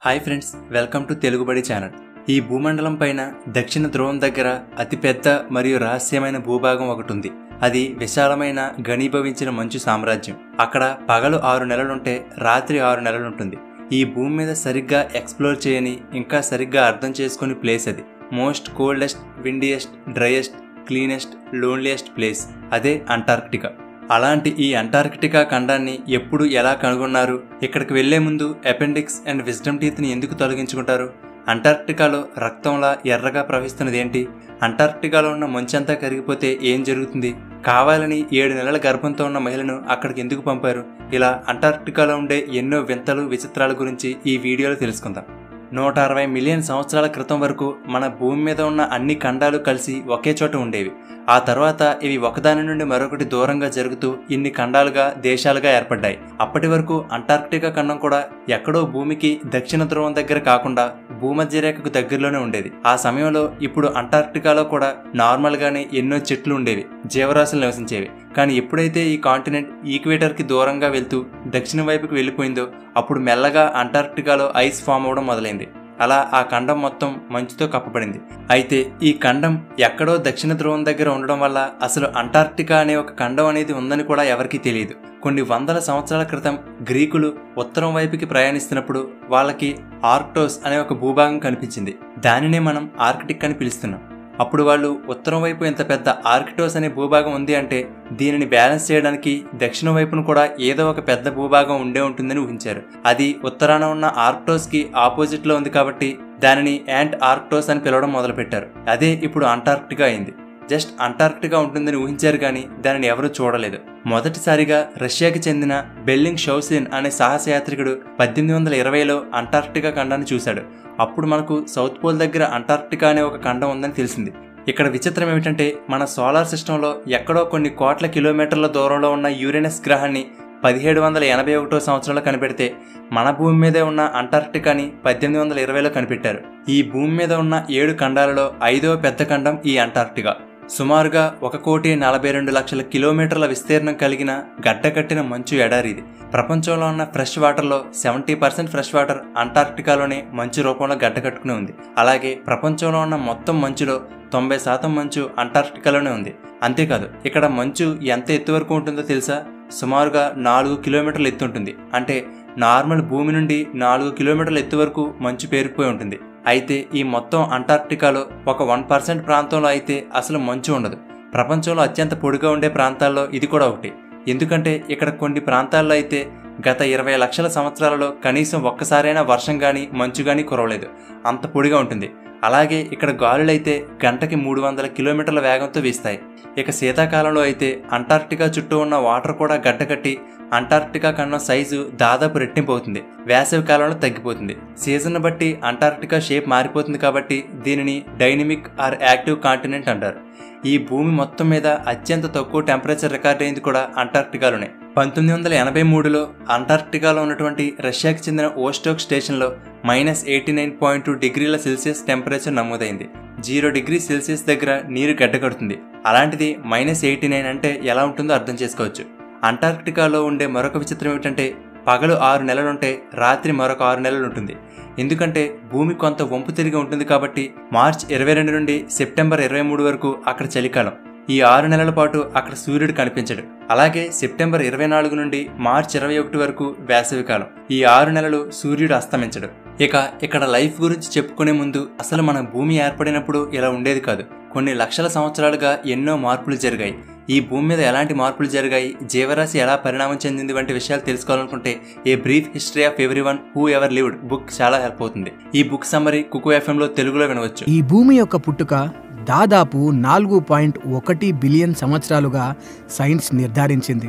hi friends welcome to Telugubadi channel ఈ భూమండలం పైన దక్షిణ ధ్రువం దగ్గర అతిపెద్ద మరియు రహస్యమైన భూభాగం ఒకటి ఉంది అది విశాలమైన ఘనీభవించిన మంచు సామ్రాజ్యం అక్కడ పగలు ఆరు నెలలుంటే రాత్రి ఆరు నెలలుంటుంది ఈ భూమి మీద సరిగ్గా ఎక్స్ప్లోర్ చేయని ఇంకా సరిగ్గా అర్థం చేసుకుని ప్లేస్ అది most coldest windiest driest cleanest loneliest place అదే అంటార్క్టికా అలాంటి ఈ అంటార్కిటికా ఖండాన్ని ఎప్పుడు ఎలా కనుగొన్నారు ఇక్కడికి వెళ్లే ముందు అపెండిక్స్ అండ్ విజ్డమ్ టీత్ని ఎందుకు తొలగించుకుంటారు అంటార్క్టికాలో రక్తంలా ఎర్రగా ప్రవహిస్తున్నది ఏంటి అంటార్క్టికాలో ఉన్న మంచంతా కరిగిపోతే ఏం జరుగుతుంది కావాలని ఏడు నెలల గర్భంతో ఉన్న మహిళను అక్కడికి ఎందుకు పంపారు ఇలా అంటార్క్టికాలో ఉండే ఎన్నో వింతలు విచిత్రాల గురించి ఈ వీడియోలో తెలుసుకుందాం నూట అరవై మిలియన్ సంవత్సరాల క్రితం వరకు మన భూమి మీద ఉన్న అన్ని ఖండాలు కలిసి ఒకే చోట ఉండేవి ఆ తర్వాత ఇవి ఒకదాని నుండి మరొకటి దూరంగా జరుగుతూ ఇన్ని ఖండాలుగా దేశాలుగా ఏర్పడ్డాయి అప్పటి వరకు అంటార్క్టికా ఖండం కూడా ఎక్కడో భూమికి దక్షిణ ధ్రువం దగ్గర కాకుండా భూమధ్య రేఖకు దగ్గరలోనే ఉండేది ఆ సమయంలో ఇప్పుడు అంటార్క్టికాలో కూడా నార్మల్ గానే ఎన్నో చెట్లు ఉండేవి జీవరాశులు నివసించేవి కానీ ఎప్పుడైతే ఈ కాంటినెంట్ ఈక్వేటర్ కి దూరంగా వెళ్తూ దక్షిణ వైపుకి వెళ్ళిపోయిందో అప్పుడు మెల్లగా అంటార్క్టికాలో ఐస్ ఫామ్ అవడం మొదలైంది అలా ఆ ఖండం మొత్తం మంచుతో కప్పబడింది అయితే ఈ ఖండం ఎక్కడో దక్షిణ ధ్రువం దగ్గర ఉండడం వల్ల అసలు అంటార్క్టికా అనే ఒక ఖండం అనేది ఉందని కూడా ఎవరికీ తెలియదు కొన్ని వందల సంవత్సరాల క్రితం గ్రీకులు ఉత్తరం వైపుకి ప్రయాణిస్తున్నప్పుడు వాళ్ళకి ఆర్క్టోస్ అనే ఒక భూభాగం కనిపించింది దానినే మనం ఆర్కిటిక్ అని పిలుస్తున్నాం అప్పుడు వాళ్ళు ఉత్తరం వైపు ఇంత పెద్ద ఆర్కిటోస్ అనే భూభాగం ఉంది అంటే దీనిని బ్యాలెన్స్ చేయడానికి దక్షిణ వైపును కూడా ఏదో ఒక పెద్ద భూభాగం ఉండే ఉంటుందని ఊహించారు అది ఉత్తరాన ఉన్న ఆర్క్టోస్ కి ఆపోజిట్ లో ఉంది కాబట్టి దానిని యాంట్ ఆర్క్టోస్ అని పిలవడం మొదలుపెట్టారు అదే ఇప్పుడు అంటార్క్టికా అయింది జస్ట్ అంటార్క్టికా ఉంటుందని ఊహించారు కానీ దానిని ఎవరూ చూడలేదు మొదటిసారిగా రష్యాకి చెందిన బెల్లింగ్ షౌసిన్ అనే సాహసయాత్రికుడు పద్దెనిమిది వందల ఇరవైలో అంటార్క్టికా ఖండాన్ని చూశాడు అప్పుడు మనకు సౌత్ పోల్ దగ్గర అంటార్క్టికా అనే ఒక ఖండం ఉందని తెలిసింది ఇక్కడ విచిత్రం ఏమిటంటే మన సోలార్ సిస్టంలో ఎక్కడో కొన్ని కోట్ల కిలోమీటర్ల దూరంలో ఉన్న యూరేనస్ గ్రహాన్ని పదిహేడు వందల ఎనభై ఒకటో సంవత్సరంలో కనిపెడితే మన భూమి మీదే ఉన్న అంటార్క్టికాని పద్దెనిమిది వందల ఇరవైలో కనిపెట్టారు ఈ భూమి మీద ఉన్న ఏడు ఖండాలలో ఐదో పెద్ద ఖండం ఈ అంటార్క్టికా సుమారుగా ఒక కోటి నలభై రెండు లక్షల కిలోమీటర్ల విస్తీర్ణం కలిగిన గడ్డకట్టిన మంచు ఎడారి ఇది ప్రపంచంలో ఉన్న ఫ్రెష్ వాటర్లో సెవెంటీ పర్సెంట్ ఫ్రెష్ వాటర్ అంటార్క్టికాలోనే మంచు రూపంలో గడ్డకట్టుకుని ఉంది అలాగే ప్రపంచంలో ఉన్న మొత్తం మంచులో తొంభై శాతం మంచు అంటార్క్టికాలోనే ఉంది అంతేకాదు ఇక్కడ మంచు ఎంత ఎత్తు వరకు ఉంటుందో తెలుసా సుమారుగా నాలుగు కిలోమీటర్ల ఎత్తు ఉంటుంది అంటే నార్మల్ భూమి నుండి నాలుగు కిలోమీటర్ల ఎత్తు వరకు మంచు పేరుకుపోయి ఉంటుంది అయితే ఈ మొత్తం అంటార్క్టికాలో ఒక వన్ పర్సెంట్ ప్రాంతంలో అయితే అసలు మంచు ఉండదు ప్రపంచంలో అత్యంత పొడిగా ఉండే ప్రాంతాల్లో ఇది కూడా ఒకటి ఎందుకంటే ఇక్కడ కొన్ని ప్రాంతాల్లో అయితే గత ఇరవై లక్షల సంవత్సరాలలో కనీసం ఒక్కసారైనా వర్షం కానీ మంచు కానీ కురవలేదు అంత పొడిగా ఉంటుంది అలాగే ఇక్కడ గాలులైతే గంటకి మూడు వందల కిలోమీటర్ల వేగంతో వీస్తాయి ఇక శీతాకాలంలో అయితే అంటార్క్టికా చుట్టూ ఉన్న వాటర్ కూడా గడ్డకట్టి అంటార్క్టికా కన్నా సైజు దాదాపు రెట్టింపు అవుతుంది వేసవి కాలంలో తగ్గిపోతుంది సీజన్ బట్టి అంటార్క్టికా షేప్ మారిపోతుంది కాబట్టి దీనిని డైనమిక్ ఆర్ యాక్టివ్ కాంటినెంట్ అంటారు ఈ భూమి మొత్తం మీద అత్యంత తక్కువ టెంపరేచర్ రికార్డ్ అయింది కూడా అంటార్క్టికాలోనే పంతొమ్మిది వందల ఎనభై మూడులో అంటార్క్టికాలో ఉన్నటువంటి రష్యాకి చెందిన ఓస్టోక్ స్టేషన్లో minus eighty nine point two డిగ్రీల సెల్సియస్ టెంపరేచర్ నమోదైంది జీరో డిగ్రీ సెల్సియస్ దగ్గర నీరు గడ్డకడుతుంది అలాంటిది మైనస్ ఎయిటీ నైన్ అంటే ఎలా ఉంటుందో అర్థం చేసుకోవచ్చు అంటార్క్టికాలో ఉండే మరొక విచిత్రం ఏమిటంటే పగలు ఆరు నెలలుంటే రాత్రి మరొక ఆరు నెలలు ఉంటుంది ఎందుకంటే భూమి కొంత వంపు తిరిగి ఉంటుంది కాబట్టి మార్చ్ ఇరవై రెండు నుండి సెప్టెంబర్ ఇరవై మూడు వరకు అక్కడ చలికాలం ఈ ఆరు నెలల పాటు అక్కడ సూర్యుడు కనిపించడు అలాగే సెప్టెంబర్ ఇరవై నాలుగు నుండి మార్చ్ ఇరవై ఒకటి వరకు వేసవికాలం ఈ ఆరు నెలలు సూర్యుడు అస్తమించడు ఇక ఇక్కడ లైఫ్ గురించి చెప్పుకునే ముందు అసలు మన భూమి ఏర్పడినప్పుడు ఇలా ఉండేది కాదు కొన్ని లక్షల సంవత్సరాలుగా ఎన్నో మార్పులు జరిగాయి ఈ భూమి మీద ఎలాంటి మార్పులు జరిగాయి జీవరాశి ఎలా పరిణామం చెందింది వంటి విషయాలు తెలుసుకోవాలనుకుంటే a brief history of everyone who ever lived book చాలా హెల్ప్ అవుతుంది ఈ బుక్ సమ్మరీ కుకు ఎఫ్ఎం లో తెలుగులో వినవచ్చు ఈ భూమి యొక్క పుట్టుక దాదాపు నాలుగు పాయింట్ ఒకటి బిలియన్ సంవత్సరాలుగా సైన్స్ నిర్ధారించింది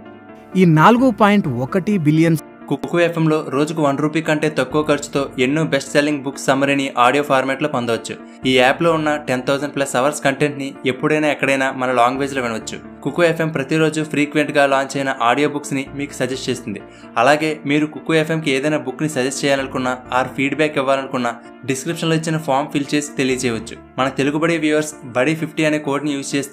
ఈ నాలుగు పాయింట్ ఒకటి బిలియన్ కుక్కు ఎఫ్ఎంలో రోజుకు వన్ రూపీ కంటే తక్కువ ఖర్చుతో ఎన్నో బెస్ట్ సెల్లింగ్ బుక్ సమ్మరీని ఆడియో ఫార్మాట్లో పొందవచ్చు ఈ యాప్లో ఉన్న టెన్ థౌసండ్ ప్లస్ అవర్స్ కంటెంట్ని ఎప్పుడైనా ఎక్కడైనా మన లాంగ్వేజ్లో వినవచ్చు కుక్కు ఎఫ్ఎం ప్రతిరోజు ఫ్రీక్వెంట్గా లాంచ్ అయిన ఆడియో బుక్స్ని మీకు సజెస్ట్ చేస్తుంది అలాగే మీరు కుక్కు ఎఫ్ఎంకి ఏదైనా బుక్ని సజెస్ట్ చేయాలనుకున్నా ఆర్ ఫీడ్బ్యాక్ ఇవ్వాలనుకున్నా డిస్క్రిప్షన్లో ఇచ్చిన ఫామ్ ఫిల్ చేసి తెలియజేయవచ్చు మన తెలుగుబడి వ్యూవర్స్ బడి ఫిఫ్టీ అనే కోడ్ని యూజ్ చేస్తే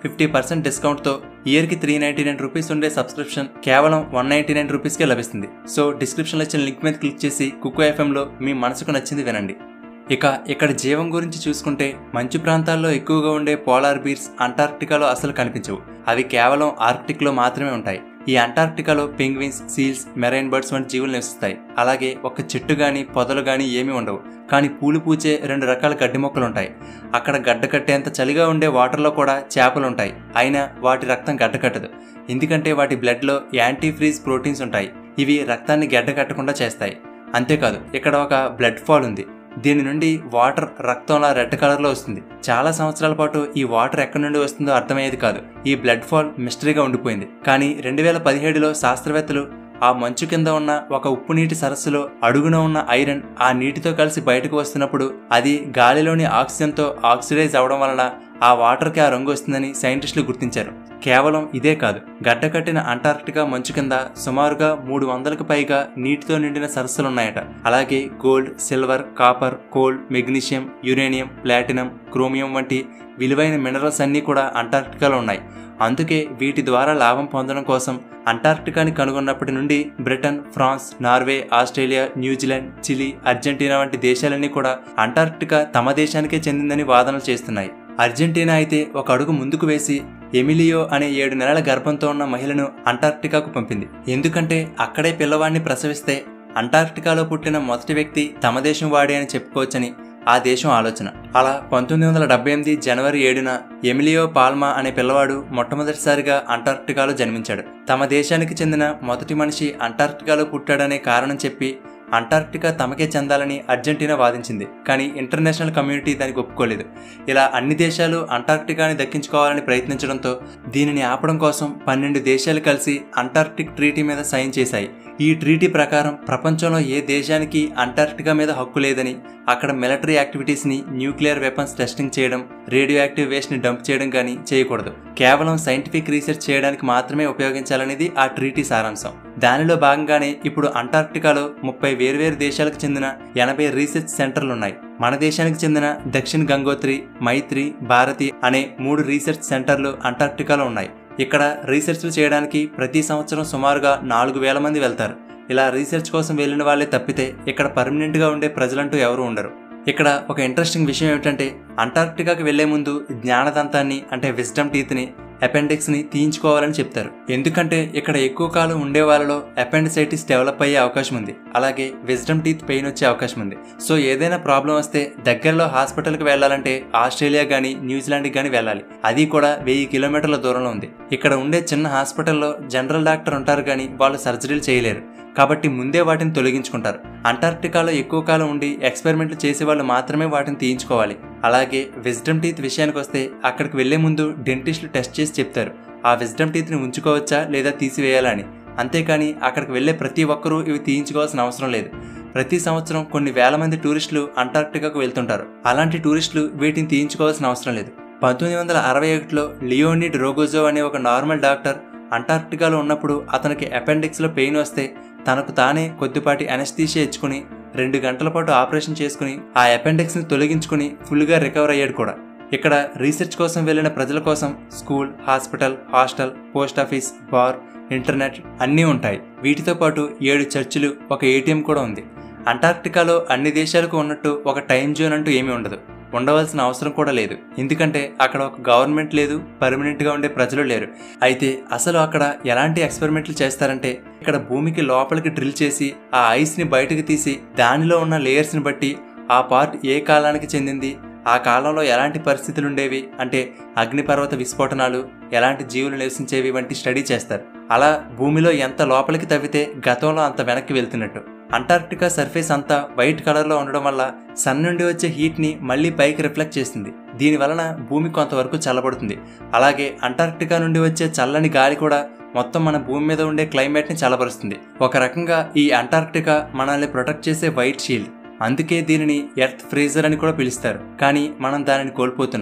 ఫిఫ్టీ పర్సెంట్ డిస్కౌంట్తో ఇయర్కి త్రీ నైంటీ నైన్ రూపీస్ ఉండే సబ్స్క్రిప్షన్ కేవలం వన్ నైంటీ నైన్ రూపీస్కే లభిస్తుంది సో డిస్క్రిప్షన్లో ఇచ్చిన లింక్ మీద క్లిక్ చేసి కుక్కో ఎఫ్ఎంలో మీ మనసుకు నచ్చింది వినండి ఇక ఇక్కడ జీవం గురించి చూసుకుంటే మంచు ప్రాంతాల్లో ఎక్కువగా ఉండే పోలార్ బీర్స్ అంటార్క్టికాలో అసలు కనిపించవు అవి కేవలం ఆర్క్టిక్లో మాత్రమే ఉంటాయి ఈ అంటార్క్టికాలో పెంగ్విన్స్ సీల్స్ మెరైన్ బర్డ్స్ వంటి జీవులు నివసిస్తాయి అలాగే ఒక చెట్టు గాని పొదలు గాని ఏమీ ఉండవు కానీ పూలు పూచే రెండు రకాల గడ్డి మొక్కలు ఉంటాయి అక్కడ గడ్డ కట్టేంత చలిగా ఉండే వాటర్లో కూడా చేపలు ఉంటాయి అయినా వాటి రక్తం గడ్డ కట్టదు ఎందుకంటే వాటి బ్లడ్లో యాంటీ ఫ్రీజ్ ప్రోటీన్స్ ఉంటాయి ఇవి రక్తాన్ని గడ్డ కట్టకుండా చేస్తాయి అంతేకాదు ఇక్కడ ఒక బ్లడ్ ఫాల్ ఉంది దీని నుండి వాటర్ రక్తంలా రెడ్ కలర్లో వస్తుంది చాలా సంవత్సరాల పాటు ఈ వాటర్ ఎక్కడి నుండి వస్తుందో అర్థమయ్యేది కాదు ఈ బ్లడ్ ఫాల్ మిస్టరీగా ఉండిపోయింది కానీ రెండు వేల పదిహేడులో శాస్త్రవేత్తలు ఆ మంచు కింద ఉన్న ఒక ఉప్పు నీటి సరస్సులో అడుగున ఉన్న ఐరన్ ఆ నీటితో కలిసి బయటకు వస్తున్నప్పుడు అది గాలిలోని ఆక్సిజన్తో ఆక్సిడైజ్ అవడం వలన ఆ వాటర్కి ఆ రంగు వస్తుందని సైంటిస్టులు గుర్తించారు కేవలం ఇదే కాదు గడ్డకట్టిన అంటార్క్టికా మంచు కింద సుమారుగా మూడు వందలకు పైగా నీటితో నిండిన సరస్సులున్నాయట అలాగే gold silver copper coal magnesium uranium platinum chromium వంటి విలువైన మినరల్స్ అన్నీ కూడా అంటార్క్టికాలో ఉన్నాయి అందుకే వీటి ద్వారా లాభం పొందడం కోసం అంటార్క్టికాని కనుగొన్నప్పటి నుండి Britain France Norway Australia New Zealand Chile Argentina వంటి దేశాలన్నీ కూడా అంటార్క్టికా తమ దేశానికే చెందిందని వాదనలు చేస్తున్నాయి అర్జెంటీనా అయితే ఒక అడుగు ముందుకు వేసి ఎమిలియో అనే ఏడు నెలల గర్భంతో ఉన్న మహిళను అంటార్క్టికాకు పంపింది ఎందుకంటే అక్కడే పిల్లవాడిని ప్రసవిస్తే అంటార్క్టికాలో పుట్టిన మొదటి వ్యక్తి తమ దేశం వాడే అని చెప్పుకోవచ్చని ఆ దేశం ఆలోచన అలా పంతొమ్మిది వందల డెబ్బై ఎనిమిది జనవరి ఏడున ఎమిలియో పాల్మా అనే పిల్లవాడు మొట్టమొదటిసారిగా అంటార్క్టికాలో జన్మించాడు తమ దేశానికి చెందిన మొదటి మనిషి అంటార్క్టికాలో పుట్టాడనే కారణం చెప్పి అంటార్క్టికా తమకే చెందాలని అర్జెంటీనా వాదించింది కానీ ఇంటర్నేషనల్ కమ్యూనిటీ దానికి ఒప్పుకోలేదు ఇలా అన్ని దేశాలు అంటార్క్టికాని దక్కించుకోవాలని ప్రయత్నించడంతో దీనిని ఆపడం కోసం పన్నెండు దేశాలు కలిసి అంటార్క్టిక్ ట్రీటీ మీద సైన్ చేశాయి ఈ ట్రీటీ ప్రకారం ప్రపంచంలో ఏ దేశానికి అంటార్క్టికా మీద హక్కు లేదని అక్కడ మిలిటరీ యాక్టివిటీస్ని న్యూక్లియర్ వెపన్స్ టెస్టింగ్ చేయడం రేడియో యాక్టివ్ వేస్ట్ని డంప్ చేయడం కానీ చేయకూడదు కేవలం సైంటిఫిక్ రీసెర్చ్ చేయడానికి మాత్రమే ఉపయోగించాలనేది ఆ ట్రీటీ సారాంశం దానిలో భాగంగానే ఇప్పుడు అంటార్క్టికాలో ముప్పై వేర్వేరు దేశాలకు చెందిన ఎనభై రీసెర్చ్ సెంటర్లు ఉన్నాయి మన దేశానికి చెందిన దక్షిణ్ గంగోత్రి మైత్రి భారతి అనే మూడు రీసెర్చ్ సెంటర్లు అంటార్క్టికాలో ఉన్నాయి ఇక్కడ రీసెర్చ్లు చేయడానికి ప్రతి సంవత్సరం సుమారుగా నాలుగు వేల మంది వెళ్తారు ఇలా రీసెర్చ్ కోసం వెళ్ళిన వాళ్ళే తప్పితే ఇక్కడ పర్మనెంట్గా ఉండే ప్రజలంటూ ఎవరు ఉండరు ఇక్కడ ఒక ఇంట్రెస్టింగ్ విషయం ఏమిటంటే అంటార్క్టికాకి వెళ్లే ముందు జ్ఞానదంతాన్ని అంటే విజ్డమ్ టీత్ని అపెండిక్స్ని తీయించుకోవాలని చెప్తారు ఎందుకంటే ఇక్కడ ఎక్కువ కాలం ఉండే వాళ్ళలో అపెండిసైటిస్ డెవలప్ అయ్యే అవకాశం ఉంది అలాగే విజ్డమ్ టీత్ పెయిన్ వచ్చే అవకాశం ఉంది సో ఏదైనా ప్రాబ్లం వస్తే దగ్గరలో హాస్పిటల్కి వెళ్ళాలంటే ఆస్ట్రేలియా కానీ న్యూజిలాండ్కి కానీ వెళ్ళాలి అది కూడా వెయ్యి కిలోమీటర్ల దూరంలో ఉంది ఇక్కడ ఉండే చిన్న హాస్పిటల్లో జనరల్ డాక్టర్ ఉంటారు కానీ వాళ్ళు సర్జరీలు చేయలేరు కాబట్టి ముందే వాటిని తొలగించుకుంటారు అంటార్క్టికాలో ఎక్కువ కాలం ఉండి ఎక్స్పెరిమెంట్లు చేసే వాళ్ళు మాత్రమే వాటిని తీయించుకోవాలి అలాగే విజ్డమ్ టీత్ విషయానికి వస్తే అక్కడికి వెళ్లే ముందు డెంటిస్టులు టెస్ట్ చేసి చెప్తారు ఆ విజ్డమ్ టీత్ని ఉంచుకోవచ్చా లేదా తీసివేయాలా అని అంతేకాని అక్కడికి వెళ్లే ప్రతి ఒక్కరూ ఇవి తీయించుకోవాల్సిన అవసరం లేదు ప్రతి సంవత్సరం కొన్ని వేల మంది టూరిస్టులు అంటార్క్టికాకు వెళ్తుంటారు అలాంటి టూరిస్టులు వీటిని తీయించుకోవాల్సిన అవసరం లేదు పంతొమ్మిది వందల అరవై ఒకటిలో లియోనిడ్ రోగోజో అనే ఒక నార్మల్ డాక్టర్ అంటార్క్టికాలో ఉన్నప్పుడు అతనికి అపెండిక్స్లో పెయిన్ వస్తే తనకు తానే కొద్దిపాటి అనస్థీషియా ఇచ్చుకుని రెండు గంటల పాటు ఆపరేషన్ చేసుకుని ఆ అపెండిక్స్ని తొలగించుకుని ఫుల్గా రికవర్ అయ్యాడు కూడా ఇక్కడ రీసెర్చ్ కోసం వెళ్ళిన ప్రజల కోసం school hospital hostel post office bar internet అన్నీ ఉంటాయి వీటితో పాటు ఏడు చర్చిలు ఒక ఏటీఎం కూడా ఉంది అంటార్క్టికాలో అన్ని దేశాలకు ఉన్నట్టు ఒక టైం జోన్ అంటూ ఏమీ ఉండదు ఉండవలసిన అవసరం కూడా లేదు ఎందుకంటే అక్కడ ఒక గవర్నమెంట్ లేదు పర్మనెంట్గా ఉండే ప్రజలు లేరు అయితే అసలు అక్కడ ఎలాంటి ఎక్స్పెరిమెంట్లు చేస్తారంటే ఇక్కడ భూమికి లోపలికి డ్రిల్ చేసి ఆ ఐస్ని బయటకు తీసి దానిలో ఉన్న లేయర్స్ని బట్టి ఆ పార్ట్ ఏ కాలానికి చెందింది ఆ కాలంలో ఎలాంటి పరిస్థితులు ఉండేవి అంటే అగ్నిపర్వత విస్ఫోటనాలు ఎలాంటి జీవులు నివసించేవి వంటి స్టడీ చేస్తారు అలా భూమిలో ఎంత లోపలికి తవ్వితే గతంలో అంత వెనక్కి వెళ్తున్నట్టు అంటార్క్టికా సర్ఫేస్ అంతా వైట్ కలర్లో ఉండడం వల్ల సన్ నుండి వచ్చే హీట్ని మళ్ళీ పైకి రిఫ్లెక్ట్ చేస్తుంది దీని వలన భూమి కొంతవరకు చల్లబడుతుంది అలాగే అంటార్క్టికా నుండి వచ్చే చల్లని గాలి కూడా మొత్తం మన భూమి మీద ఉండే క్లైమేట్ని చల్లబరుస్తుంది ఒక రకంగా ఈ అంటార్క్టికా మనల్ని ప్రొటెక్ట్ చేసే వైట్ షీల్డ్ అందుకే దీనిని ఎర్త్ ఫ్రీజర్ అని కూడా పిలుస్తారు కానీ మనం దానిని కోల్పోతున్నాం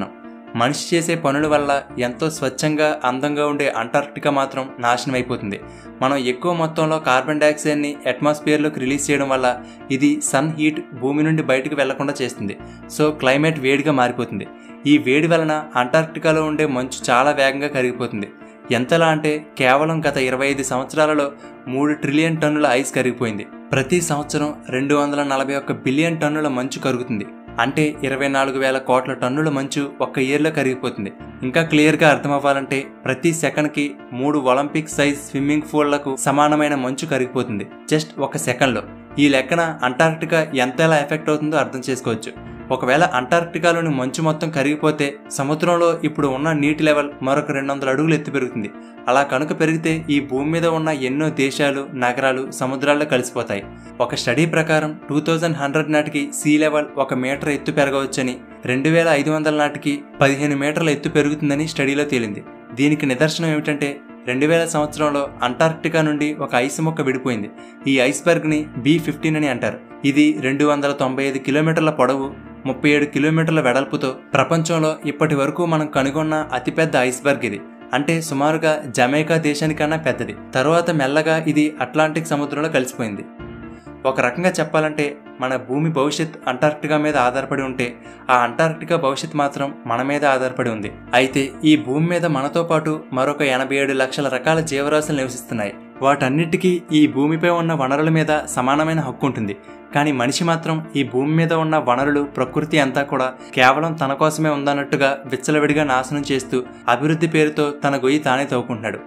మనిషి చేసే పనుల వల్ల ఎంతో స్వచ్ఛంగా అందంగా ఉండే అంటార్క్టికా మాత్రం నాశనం అయిపోతుంది మనం ఎక్కువ మొత్తంలో కార్బన్ డైఆక్సైడ్ని అట్మాస్ఫియర్లోకి రిలీజ్ చేయడం వల్ల ఇది సన్ హీట్ భూమి నుండి బయటకు వెళ్లకుండా చేస్తుంది సో క్లైమేట్ వేడిగా మారిపోతుంది ఈ వేడి వలన అంటార్క్టికాలో ఉండే మంచు చాలా వేగంగా కరిగిపోతుంది ఎంతలా అంటే కేవలం గత ఇరవై ఐదు సంవత్సరాలలో మూడు ట్రిలియన్ టన్నుల ఐస్ కరిగిపోయింది ప్రతి సంవత్సరం రెండు వందల నలభై ఒక్క బిలియన్ టన్నుల మంచు కరుగుతుంది అంటే ఇరవై నాలుగు వేల కోట్ల టన్నుల మంచు ఒక్క ఇయర్లో కరిగిపోతుంది ఇంకా క్లియర్గా అర్థమవ్వాలంటే ప్రతి సెకండ్కి మూడు ఒలింపిక్ సైజ్ స్విమ్మింగ్ పూల్లకు సమానమైన మంచు కరిగిపోతుంది జస్ట్ ఒక సెకండ్లో ఈ లెక్కన అంటార్క్టికా ఎంతలా ఎఫెక్ట్ అవుతుందో అర్థం చేసుకోవచ్చు ఒకవేళ అంటార్క్టికాలోని మంచు మొత్తం కరిగిపోతే సముద్రంలో ఇప్పుడు ఉన్న నీటి లెవెల్ మరొక రెండు వందల అడుగులు ఎత్తు పెరుగుతుంది అలా కనుక పెరిగితే ఈ భూమి మీద ఉన్న ఎన్నో దేశాలు నగరాలు సముద్రాల్లో కలిసిపోతాయి ఒక స్టడీ ప్రకారం టూ థౌజండ్ హండ్రెడ్ నాటికి సీ లెవెల్ ఒక మీటర్ ఎత్తు పెరగవచ్చని రెండు వేల ఐదు వందల నాటికి పదిహేను మీటర్ల ఎత్తు పెరుగుతుందని స్టడీలో తేలింది దీనికి నిదర్శనం ఏమిటంటే రెండు వేల సంవత్సరంలో అంటార్క్టికా నుండి ఒక ఐస్ మొక్క విడిపోయింది ఈ ఐస్బర్గ్ని బి ఫిఫ్టీన్ అని అంటారు ఇది రెండు వందల తొంభై ఐదు కిలోమీటర్ల పొడవు ముప్పై ఏడు కిలోమీటర్ల వెడల్పుతో ప్రపంచంలో ఇప్పటి వరకు మనం కనుగొన్న అతిపెద్ద ఐస్బర్గ్ ఇది అంటే సుమారుగా జమైకా దేశానికన్నా పెద్దది తరువాత మెల్లగా ఇది అట్లాంటిక్ సముద్రంలో కలిసిపోయింది ఒక రకంగా చెప్పాలంటే మన భూమి భవిష్యత్ అంటార్క్టికా మీద ఆధారపడి ఉంటే ఆ అంటార్క్టికా భవిష్యత్ మాత్రం మన మీద ఆధారపడి ఉంది అయితే ఈ భూమి మీద మనతో పాటు మరొక ఎనభై ఏడు లక్షల రకాల జీవరాశులు నివసిస్తున్నాయి వాటన్నిటికీ ఈ భూమిపై ఉన్న వనరుల మీద సమానమైన హక్కు ఉంటుంది కానీ మనిషి మాత్రం ఈ భూమి మీద ఉన్న వనరులు ప్రకృతి అంతా కూడా కేవలం తన కోసమే ఉందన్నట్టుగా విచ్చలవిడిగా నాశనం చేస్తూ అభివృద్ధి పేరుతో తన గొయ్యి తానే తవ్వుకుంటున్నాడు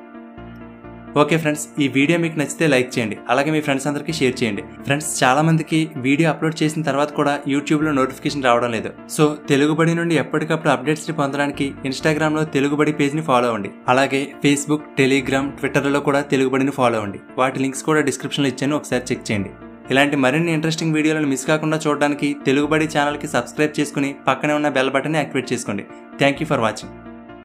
ఓకే ఫ్రెండ్స్ ఈ వీడియో మీకు నచ్చితే లైక్ చేయండి అలాగే మీ ఫ్రెండ్స్ అందరికీ షేర్ చేయండి ఫ్రెండ్స్ చాలా మందికి వీడియో అప్లోడ్ చేసిన తర్వాత కూడా యూట్యూబ్లో నోటిఫికేషన్ రావడం లేదు సో తెలుగుబడి నుండి ఎప్పటికప్పుడు అప్డేట్స్ని పొందడానికి ఇన్స్టాగ్రామ్లో తెలుగుబడి పేజ్ని ఫాలో అవ్వండి అలాగే ఫేస్బుక్ టెలిగ్రామ్ ట్విట్టర్లో కూడా తెలుగుబడిని ఫాలో అవ్వండి వాటి లింక్స్ కూడా డిస్క్రిప్షన్లో ఇచ్చాను ఒకసారి చెక్ చేయండి ఇలాంటి మరిన్ని ఇంట్రెస్టింగ్ వీడియోలను మిస్ కాకుండా చూడడానికి తెలుగుబడి ఛానల్కి సబ్స్క్రైబ్ చేసుకుని పక్కనే ఉన్న బెల్ బటన్ని యాక్టివేట్ చేసుకోండి థ్యాంక్ యూ ఫర్ వాచింగ్